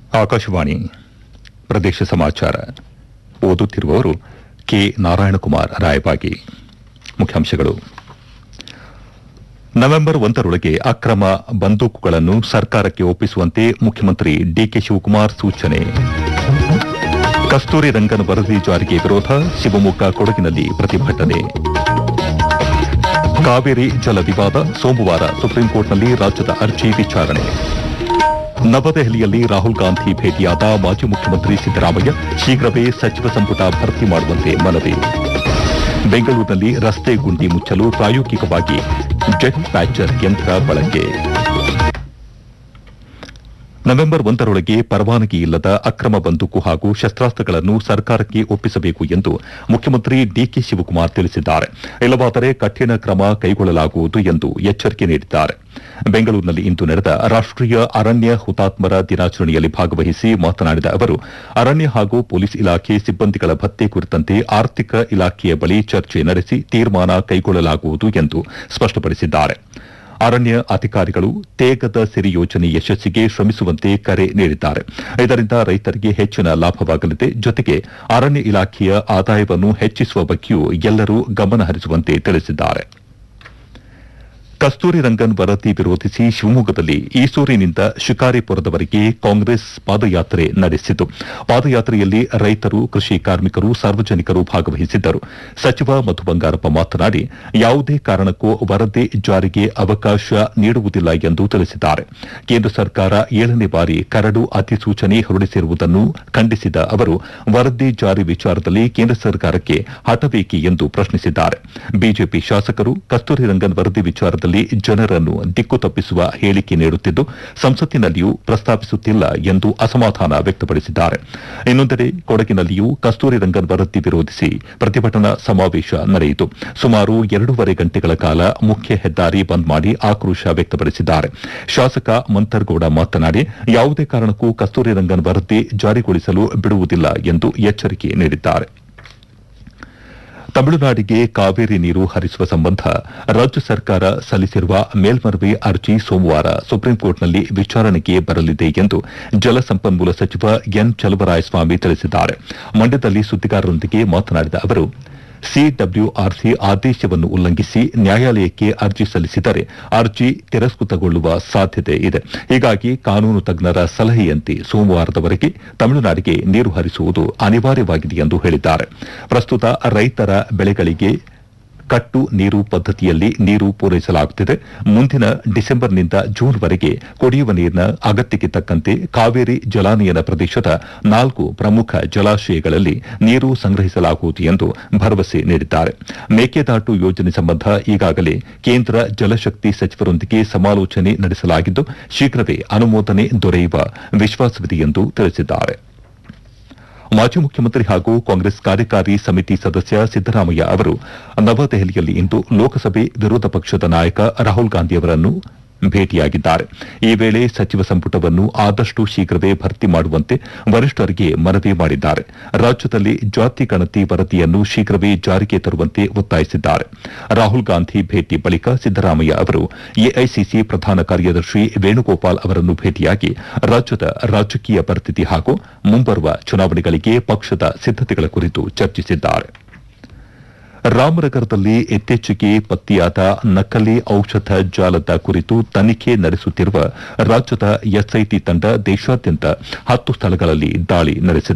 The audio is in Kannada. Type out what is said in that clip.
ಆಕಾಶವಾಣಿ ಪ್ರದೇಶ ಸಮಾಚಾರ ಓದುತ್ತಿರುವವರು ಕೆ ನಾರಾಯಣಕುಮಾರ್ ರಾಯಬಾಗಿ ಮುಖ್ಯಾಂಶಗಳು ನವೆಂಬರ್ ಒಂದರೊಳಗೆ ಅಕ್ರಮ ಬಂದೂಕುಗಳನ್ನು ಸರ್ಕಾರಕ್ಕೆ ಒಪ್ಪಿಸುವಂತೆ ಮುಖ್ಯಮಂತ್ರಿ ಡಿಕೆ ಶಿವಕುಮಾರ್ ಸೂಚನೆ ಕಸ್ತೂರಿ ರಂಗನ್ ವರದಿ ಜಾರಿಗೆ ವಿರೋಧ ಶಿವಮೊಗ್ಗ ಕೊಡಗಿನಲ್ಲಿ ಪ್ರತಿಭಟನೆ ಕಾವೇರಿ ಜಲ ವಿವಾದ ಸೋಮವಾರ ಸುಪ್ರೀಂಕೋರ್ಟ್ನಲ್ಲಿ ರಾಜ್ಯದ ಅರ್ಜಿ ವಿಚಾರಣೆ ನವದೆಹಲಿಯಲ್ಲಿ ರಾಹುಲ್ ಗಾಂಧಿ ಭೇಟಿಯಾದ ಮಾಜಿ ಮುಖ್ಯಮಂತ್ರಿ ಸಿದ್ದರಾಮಯ್ಯ ಶೀಘ್ರವೇ ಸಚಿವ ಸಂಪುಟ ಭರ್ತಿ ಮಾಡುವಂತೆ ಮನವಿ ಬೆಂಗಳೂರಿನಲ್ಲಿ ರಸ್ತೆ ಗುಂಡಿ ಮುಚ್ಚಲು ಪ್ರಾಯೋಗಿಕವಾಗಿ ಜೆಟ್ ಪ್ಯಾಚರ್ ಯಂತ್ರ ಬಳಕೆ ನವೆಂಬರ್ ಒಂದರೊಳಗೆ ಪರವಾನಗಿ ಇಲ್ಲದ ಅಕ್ರಮ ಬಂದೂಕು ಹಾಗೂ ಶಸ್ತ್ರಾಸ್ತ್ರಗಳನ್ನು ಸರ್ಕಾರಕ್ಕೆ ಒಪ್ಪಿಸಬೇಕು ಎಂದು ಮುಖ್ಯಮಂತ್ರಿ ಡಿಕೆ ಶಿವಕುಮಾರ್ ತಿಳಿಸಿದ್ದಾರೆ ಇಲ್ಲವಾದರೆ ಕಠಿಣ ಕ್ರಮ ಕೈಗೊಳ್ಳಲಾಗುವುದು ಎಂದು ಎಚ್ಚರಿಕೆ ನೀಡಿದ್ದಾರೆ ಬೆಂಗಳೂರಿನಲ್ಲಿ ಇಂದು ನಡೆದ ರಾಷ್ಟೀಯ ಅರಣ್ಯ ಹುತಾತ್ಮರ ದಿನಾಚರಣೆಯಲ್ಲಿ ಭಾಗವಹಿಸಿ ಮಾತನಾಡಿದ ಅವರು ಅರಣ್ಯ ಹಾಗೂ ಪೊಲೀಸ್ ಇಲಾಖೆ ಸಿಬ್ಬಂದಿಗಳ ಭತ್ಯೆ ಕುರಿತಂತೆ ಆರ್ಥಿಕ ಇಲಾಖೆಯ ಬಳಿ ಚರ್ಚೆ ನಡೆಸಿ ತೀರ್ಮಾನ ಕೈಗೊಳ್ಳಲಾಗುವುದು ಎಂದು ಸ್ಪಷ್ಟಪಡಿಸಿದ್ದಾರೆ ಅರಣ್ಯ ಅಧಿಕಾರಿಗಳು ತೇಗದ ಸಿರಿ ಯೋಜನೆ ಯಶಸ್ಸಿಗೆ ಶ್ರಮಿಸುವಂತೆ ಕರೆ ನೀಡಿದ್ದಾರೆ ಇದರಿಂದ ರೈತರಿಗೆ ಹೆಚ್ಚಿನ ಲಾಭವಾಗಲಿದೆ ಜೊತೆಗೆ ಅರಣ್ಯ ಇಲಾಖೆಯ ಆದಾಯವನ್ನು ಹೆಚ್ಚಿಸುವ ಬಗ್ಗೆಯೂ ಎಲ್ಲರೂ ಗಮನ ಹರಿಸುವಂತೆ ತಿಳಿಸಿದ್ದಾರೆ ಕಸ್ತೂರಿ ರಂಗನ್ ವರದಿ ವಿರೋಧಿಸಿ ಶಿವಮೊಗ್ಗದಲ್ಲಿ ಈಸೂರಿನಿಂದ ಶಿಕಾರಿಪುರದವರೆಗೆ ಕಾಂಗ್ರೆಸ್ ಪಾದಯಾತ್ರೆ ನಡೆಸಿತು ಪಾದಯಾತ್ರೆಯಲ್ಲಿ ರೈತರು ಕೃಷಿ ಕಾರ್ಮಿಕರು ಸಾರ್ವಜನಿಕರು ಭಾಗವಹಿಸಿದ್ದರು ಸಚಿವ ಮಧು ಬಂಗಾರಪ್ಪ ಮಾತನಾಡಿ ಯಾವುದೇ ಕಾರಣಕ್ಕೂ ವರದಿ ಜಾರಿಗೆ ಅವಕಾಶ ನೀಡುವುದಿಲ್ಲ ಎಂದು ತಿಳಿಸಿದ್ದಾರೆ ಕೇಂದ್ರ ಸರ್ಕಾರ ಏಳನೇ ಬಾರಿ ಕರಡು ಅಧಿಸೂಚನೆ ಹೊರಡಿಸಿರುವುದನ್ನು ಖಂಡಿಸಿದ ಅವರು ವರದಿ ಜಾರಿ ವಿಚಾರದಲ್ಲಿ ಕೇಂದ್ರ ಸರ್ಕಾರಕ್ಕೆ ಹಠಬೇಕಿ ಎಂದು ಪ್ರಶ್ನಿಸಿದ್ದಾರೆ ಬಿಜೆಪಿ ಶಾಸಕರು ಕಸ್ತೂರಿ ರಂಗನ್ ವರದಿ ವಿಚಾರದಲ್ಲಿ ಜನರನ್ನು ದಿಕ್ಕು ತಪ್ಪಿಸುವ ಹೇಳಿಕೆ ನೀಡುತ್ತಿದ್ದು ಸಂಸತ್ತಿನಲ್ಲಿಯೂ ಪ್ರಸ್ತಾಪಿಸುತ್ತಿಲ್ಲ ಎಂದು ಅಸಮಾಧಾನ ವ್ಯಕ್ತಪಡಿಸಿದ್ದಾರೆ ಇನ್ನೊಂದೆಡೆ ಕೊಡಗಿನಲ್ಲಿಯೂ ಕಸ್ತೂರಿ ರಂಗನ್ ವರದಿ ವಿರೋಧಿಸಿ ಪ್ರತಿಭಟನಾ ಸಮಾವೇಶ ನಡೆಯಿತು ಸುಮಾರು ಎರಡೂವರೆ ಗಂಟೆಗಳ ಕಾಲ ಮುಖ್ಯ ಹೆದ್ದಾರಿ ಬಂದ್ ಮಾಡಿ ಆಕ್ರೋಶ ವ್ಯಕ್ತಪಡಿಸಿದ್ದಾರೆ ಶಾಸಕ ಮಂತರ್ಗೌಡ ಮಾತನಾಡಿ ಯಾವುದೇ ಕಾರಣಕ್ಕೂ ಕಸ್ತೂರಿ ರಂಗನ್ ವರದಿ ಜಾರಿಗೊಳಿಸಲು ಬಿಡುವುದಿಲ್ಲ ಎಂದು ಎಚ್ಚರಿಕೆ ನೀಡಿದ್ದಾರೆ ತಮಿಳುನಾಡಿಗೆ ಕಾವೇರಿ ನೀರು ಹರಿಸುವ ಸಂಬಂಧ ರಾಜ್ಯ ಸರ್ಕಾರ ಸಲ್ಲಿಸಿರುವ ಮೇಲ್ಮನವಿ ಅರ್ಜಿ ಸೋಮವಾರ ಸುಪ್ರೀಂಕೋರ್ಟ್ನಲ್ಲಿ ವಿಚಾರಣೆಗೆ ಬರಲಿದೆ ಎಂದು ಜಲಸಂಪನ್ಮೂಲ ಸಚಿವ ಎನ್ ಚಲುವರಾಯಸ್ವಾಮಿ ತಿಳಿಸಿದ್ದಾರೆ ಮಂಡ್ಯದಲ್ಲಿ ಸುದ್ದಿಗಾರರೊಂದಿಗೆ ಮಾತನಾಡಿದ ಅವರು ಸಿಡಬ್ಲ್ಯೂಆರ್ಸಿ ಆದೇಶವನ್ನು ಉಲ್ಲಂಘಿಸಿ ನ್ಯಾಯಾಲಯಕ್ಕೆ ಅರ್ಜಿ ಸಲ್ಲಿಸಿದರೆ ಅರ್ಜಿ ತಿರಸ್ಕೃತಗೊಳ್ಳುವ ಸಾಧ್ಯತೆ ಇದೆ ಹೀಗಾಗಿ ಕಾನೂನು ತಜ್ಞರ ಸಲಹೆಯಂತೆ ಸೋಮವಾರದವರೆಗೆ ತಮಿಳುನಾಡಿಗೆ ನೀರು ಹರಿಸುವುದು ಅನಿವಾರ್ಯವಾಗಿದೆ ಎಂದು ಹೇಳಿದ್ದಾರೆ ಪ್ರಸ್ತುತ ರೈತರ ಬೆಳೆಗಳಿಗೆ ಕಟ್ಟು ನೀರು ಪದ್ದತಿಯಲ್ಲಿ ನೀರು ಪೂರೈಸಲಾಗುತ್ತಿದೆ ಮುಂದಿನ ಡಿಸೆಂಬರ್ನಿಂದ ಜೂನ್ವರೆಗೆ ಕುಡಿಯುವ ನೀರಿನ ಅಗತ್ಯಕ್ಕೆ ತಕ್ಕಂತೆ ಕಾವೇರಿ ಜಲಾನಯನ ಪ್ರದೇಶದ ನಾಲ್ಕು ಪ್ರಮುಖ ಜಲಾಶಯಗಳಲ್ಲಿ ನೀರು ಸಂಗ್ರಹಿಸಲಾಗುವುದು ಎಂದು ಭರವಸೆ ನೀಡಿದ್ದಾರೆ ಮೇಕೆದಾಟು ಯೋಜನೆ ಸಂಬಂಧ ಈಗಾಗಲೇ ಕೇಂದ್ರ ಜಲಶಕ್ತಿ ಸಚಿವರೊಂದಿಗೆ ಸಮಾಲೋಚನೆ ನಡೆಸಲಾಗಿದ್ದು ಶೀಘ್ರವೇ ಅನುಮೋದನೆ ದೊರೆಯುವ ವಿಶ್ವಾಸವಿದೆ ಎಂದು ತಿಳಿಸಿದ್ದಾರೆ ಮಾಜಿ ಮುಖ್ಯಮಂತ್ರಿ ಹಾಗೂ ಕಾಂಗ್ರೆಸ್ ಕಾರ್ಯಕಾರಿ ಸಮಿತಿ ಸದಸ್ಯ ಸಿದ್ದರಾಮಯ್ಯ ಅವರು ನವದೆಹಲಿಯಲ್ಲಿ ಇಂದು ಲೋಕಸಭೆ ವಿರೋಧ ಪಕ್ಷದ ನಾಯಕ ರಾಹುಲ್ ಗಾಂಧಿಯವರನ್ನು ಭೇಟಿಯಾಗಿದ್ದಾರೆ ಈ ವೇಳೆ ಸಚಿವ ಸಂಪುಟವನ್ನು ಆದಷ್ಟು ಶೀಘ್ರವೇ ಭರ್ತಿ ಮಾಡುವಂತೆ ವರಿಷ್ಠರಿಗೆ ಮನವಿ ಮಾಡಿದ್ದಾರೆ ರಾಜ್ಯದಲ್ಲಿ ಜಾತಿ ಗಣತಿ ವರದಿಯನ್ನು ಶೀಘ್ರವೇ ಜಾರಿಗೆ ತರುವಂತೆ ಒತ್ತಾಯಿಸಿದ್ದಾರೆ ರಾಹುಲ್ ಗಾಂಧಿ ಭೇಟಿ ಬಳಿಕ ಸಿದ್ದರಾಮಯ್ಯ ಅವರು ಎಐಸಿಸಿ ಪ್ರಧಾನ ಕಾರ್ಯದರ್ಶಿ ವೇಣುಗೋಪಾಲ್ ಅವರನ್ನು ಭೇಟಿಯಾಗಿ ರಾಜ್ಯದ ರಾಜಕೀಯ ಪರಿಸ್ಥಿತಿ ಹಾಗೂ ಮುಂಬರುವ ಚುನಾವಣೆಗಳಿಗೆ ಪಕ್ಷದ ಸಿದ್ದತೆಗಳ ಕುರಿತು ಚರ್ಚಿಸಿದ್ದಾರೆ ರಾಮನಗರದಲ್ಲಿ ಇತ್ತೀಚೆಗೆ ಪತ್ತೆಯಾದ ನಕಲಿ ಔಷಧ ಜಾಲದ ಕುರಿತು ತನಿಖೆ ನಡೆಸುತ್ತಿರುವ ರಾಜ್ಯದ ಎಸ್ಐಟಿ ತಂಡ ದೇಶಾದ್ಯಂತ ಹತ್ತು ಸ್ಥಳಗಳಲ್ಲಿ ದಾಳಿ ನಡೆಸಿದೆ